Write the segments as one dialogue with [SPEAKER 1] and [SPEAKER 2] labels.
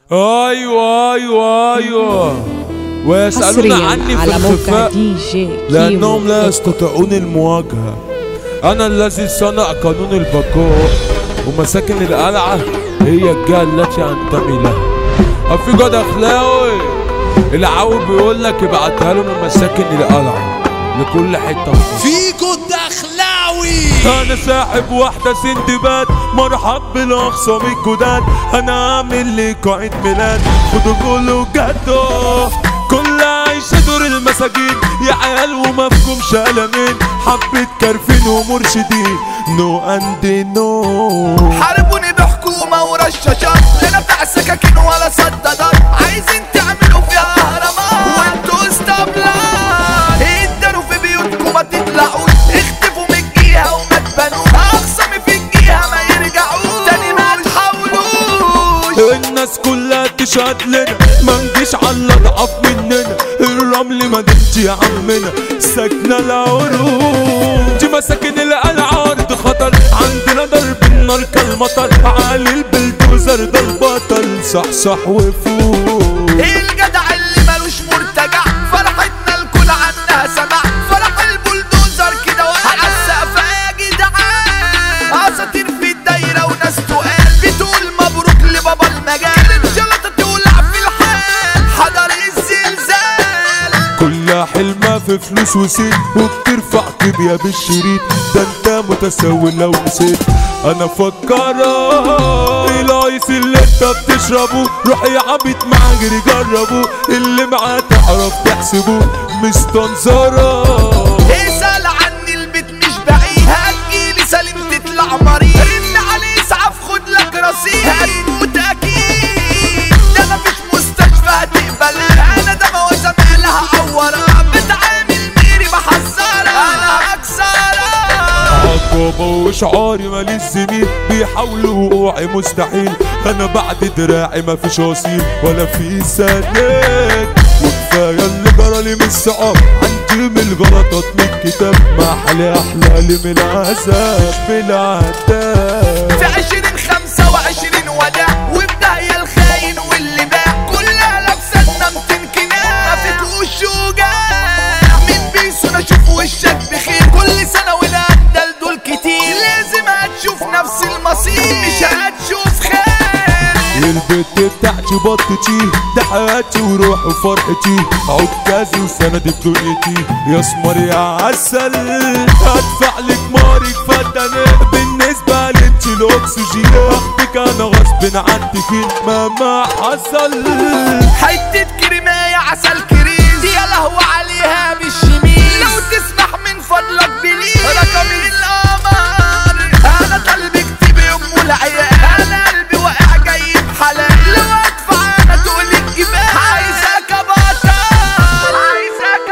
[SPEAKER 1] ايوه ايوه ايوه ويسألون
[SPEAKER 2] حصريا
[SPEAKER 1] عني في
[SPEAKER 2] على موقع
[SPEAKER 1] الخفاء
[SPEAKER 2] دي جي
[SPEAKER 1] لأنهم لا
[SPEAKER 2] كيمو
[SPEAKER 1] يستطيعون المواجهة أنا الذي صنع قانون البقاء ومساكن القلعة هي الجهة التي أنتمي لها في جد أخلاوي العاوي بيقول لك ابعتها له من مساكن القلعة لكل حتة في مصر.
[SPEAKER 3] فيجو الدخلاوي
[SPEAKER 1] انا ساحب واحدة سندباد مرحب بالاخصام الجداد انا عامل لي قاعد ميلاد خدوا كله جدو كل عايشة دور المساجين يا عيال ومفهومش قلمين حبة كارفين ومرشدين نو اند نو
[SPEAKER 3] حاربوني بحكومة ورشاشات هنا بتاع سكاكين ولا صدادات عايزين تعملوا فيها اهرامات وانتوا اسطبلات اتداروا في بيوتكم ما تطلعوش اختفوا من الجيهة وما تبانوش اخصمي في الجيهة ما يرجعوش تاني ما تحاولوش
[SPEAKER 1] الناس كلها تشهد لنا ما نجيش على الاضعاف مننا الرمل مدينتي يا عمنا ساكنه العروق دي مساكن القلعه ارض خطر عندنا ضرب النار كالمطر علي البلدوزر ده البطل صح صح وفوق
[SPEAKER 3] الجدع اللي ملوش مرتجع فرحتنا الكل عنها سمع فرح البلدوزر كده واقع على السقف يا جدعان اساطير في الدايره وناس تقال بتقول مبروك لبابا المجال الجلطه تولع في الحال حضر الزلزال
[SPEAKER 1] كلها حلمة في فلوس وسيل وبترفع كيميا بالشريط ده انت متسول لو نسيت انا فكرة الايس اللي انت بتشربه روح يا عبيط معجري جربه اللي معاه تعرف تحسبه مستنظرة
[SPEAKER 3] اسأل عني البيت مش بعيد هتجيلي سليم تطلع مريض رن عليه اسعف خد لك رصيد هتموت اكيد ده مفيش مستشفى هتقبلها انا ده مواسم لها عورة بتعامل ميري بحذرها انا هكسرها
[SPEAKER 1] عقابة وشعاري ماليش زميل بيحاولوا وقوعي مستحيل انا بعد دراعي مفيش وسيل ولا في سند وكفاية اللي جرالي من الصعاب عندي من الغلطات من الكتاب ما حالي احلى لي من العذاب بالعذاب
[SPEAKER 3] في عشرين خمسة وعشرين وداع وبداية الخاين واللي باع كلها لابسة ميتين كناع ما فيكوش شجاع من بيسو انا اشوف وشك بخير كل سنة والأجدال دول كتير لازم هتشوف نفس المصير مش هتشوف خير
[SPEAKER 1] البت بتاعتي بطتي ده حياتي وروحي وفرحتي عكازي وسندي بدنيتي يا اسمر يا عسل هدفع لك مارك فداني بالنسبة لانت الاكسجين اخدك انا غصب عني فين مهما حصل
[SPEAKER 3] حتة كريماية عسل كريز يا لهو عليها بالشميل لو تسمح من فضلك بليز رقم القمر انا قلبي اكتب ام العيال انا قلبي واقع جاي بحلال لو ادفع انا تقول الجبال عايزك بطل عايزك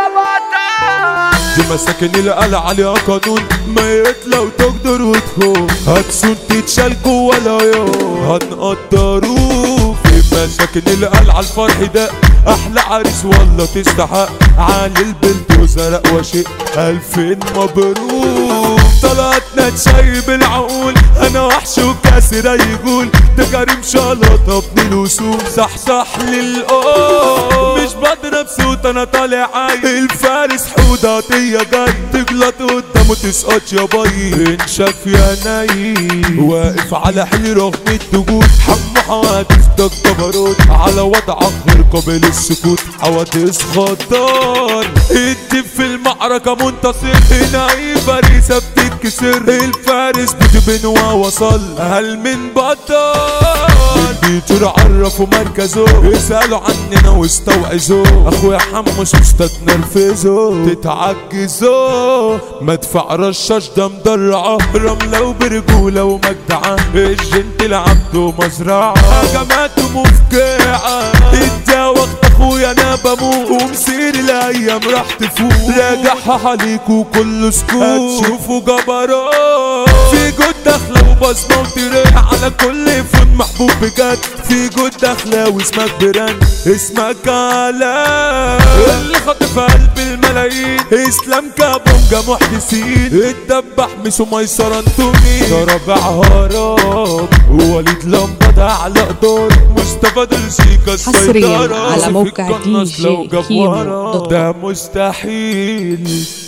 [SPEAKER 3] بطل
[SPEAKER 1] دي مساكن القلعة عليها قانون ميت لو تقدر وتخون هتسون تتشال جوا العيون هنقدروه في مساكن القلعة الفرح ده احلى عريس والله تستحق علي البنت وسرق وشيء الفين مبروك طلعتنا تشيب العقول انا وحش وكاسر يقول ده كريم شلطة ابن الوسوم صح صح للقول مش بضرب صوت انا طالع عاي الفارس حودة عطية جاي تغلط قدامه تسقط يا باي انشف يا ناي واقف على حيل رغم الضغوط حم حوادث ده جبروت على وضعك غير قابل السكوت حوادث خطر انت في المعركة منتصر هنا اي فريسة بتتكسر الفارس بتبن ووصل هل من بطل بيطير عرفوا مركزه اسألوا عننا واستوعزوا اخويا حمص مستتنرفزوا تتعجزوا مدفع رشاش ده مدرعة رملة وبرجولة ومجدعة الجنت العبد مزرعة هجمات مفجعة ادى وقت اخويا انا بموت ومسير الايام راح تفوت راجعها عليك وكل سكوت هتشوفوا جبروت في جود داخلة وبصمة وتريح على كل فون محبوب بجد في جود داخلة واسمك براند اسمك علاء اللي خاطف قلب الملايين اسلام كابو حمجة محدثين الدبح مش ميسر انتو مين ده رابع هرب ووليد لمبة على قدار مصطفى دلسيكا
[SPEAKER 2] حصرياً
[SPEAKER 1] السيطرة
[SPEAKER 2] على
[SPEAKER 1] في
[SPEAKER 2] موقع
[SPEAKER 1] القناص
[SPEAKER 2] دي
[SPEAKER 1] لو
[SPEAKER 2] جي
[SPEAKER 1] جاب
[SPEAKER 2] كيمو
[SPEAKER 1] ورا
[SPEAKER 2] دوت
[SPEAKER 1] ده مستحيل